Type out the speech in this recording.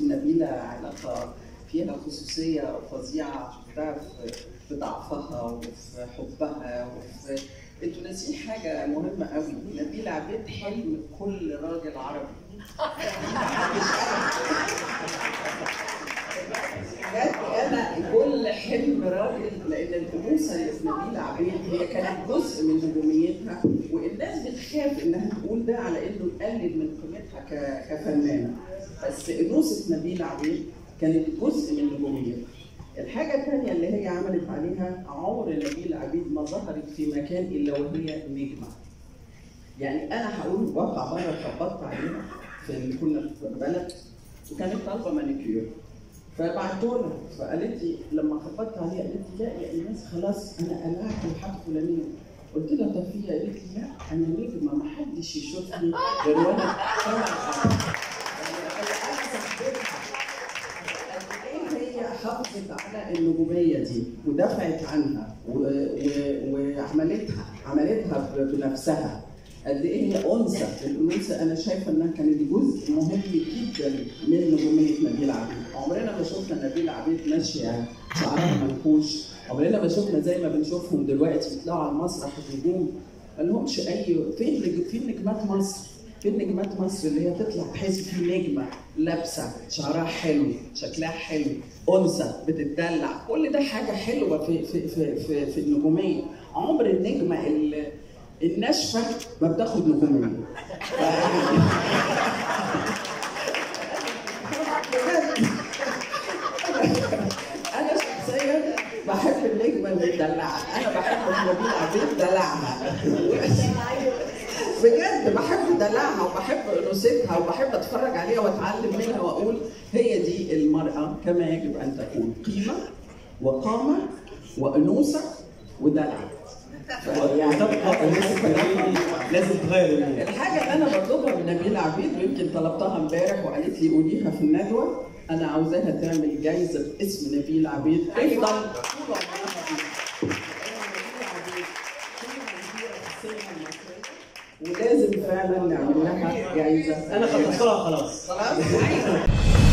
بنبيله علاقه فيها خصوصيه فظيعه شفتها في في ضعفها وفي حبها وفي انتوا ناسيين حاجه مهمه قوي نبيله عبيد حلم كل راجل عربي بجد انا كل حلم راجل لان الانوثه اللي في نبيله عبيد هي كانت جزء من نجوميتها والناس بتخاف انها تقول ده على انه يقلل من قيمتها ك- كفنانه بس انوثه نبيله عبيد كانت جزء من نجوميتها الحاجة الثانية اللي هي عملت عليها عمر نبيل عبيد ما ظهرت في مكان إلا وهي نجمة. يعني أنا هقول واقع مرة خبطت عليها في اللي كنا في بلد وكانت طالبة مانيكيور. فبعتوا لها فقالت لي لما خبطت عليها قالت لي لا يا ايناس خلاص انا قلعت الحاجة الفلانية. قلت لها طب فيها قالت لي لا انا نجمة ما حدش يشوفني غير وانا طالعة. يعني انا صاحبتها قد ايه هي حافظت على النجوميه دي ودفعت عنها و... و... وعملتها عملتها ب... بنفسها قد ايه هي انثى الانوثه انا شايفه انها كانت جزء مهم جدا من نجوميه نبيل عبيد عمرنا ما شفنا نبيل عبيد ماشيه شعرها منكوش عمرنا ما شفنا زي ما بنشوفهم دلوقتي بيطلعوا على المسرح النجوم ما لهمش اي فين نج- فين نجمات مصر فين نجمات مصر اللي هي تطلع تحس في نجمه لابسه شعرها حلو شكلها حلو انثى بتتدلع كل ده حاجه حلوه في في في في, في النجوميه عمر النجمه ال- الناشفه ما بتاخد نجوميه انا شخصيا بحب النجمه اللي تدلعها انا بحب نبيل عبيد دلعها بجد بحب دلعها وبحب انوثتها وبحب اتفرج عليها واتعلم منها واقول هي دي المراه كما يجب ان تكون قيمه وقامه وانوثه ودلع يعني تبقى الناس الفنانين دي لازم تغير الامور الحاجة اللي أنا بطلبها من نبيلة عبيد ويمكن طلبتها امبارح وقالت لي قوليها في الندوة أنا عاوزاها تعمل جايزة باسم نبيلة عبيد تفضل طول عمرها بيها. نبيلة عبيد قيمة كبيرة في السينما المصرية ولازم فعلا نعمل لها جايزة انا خلصتها خلاص خلاص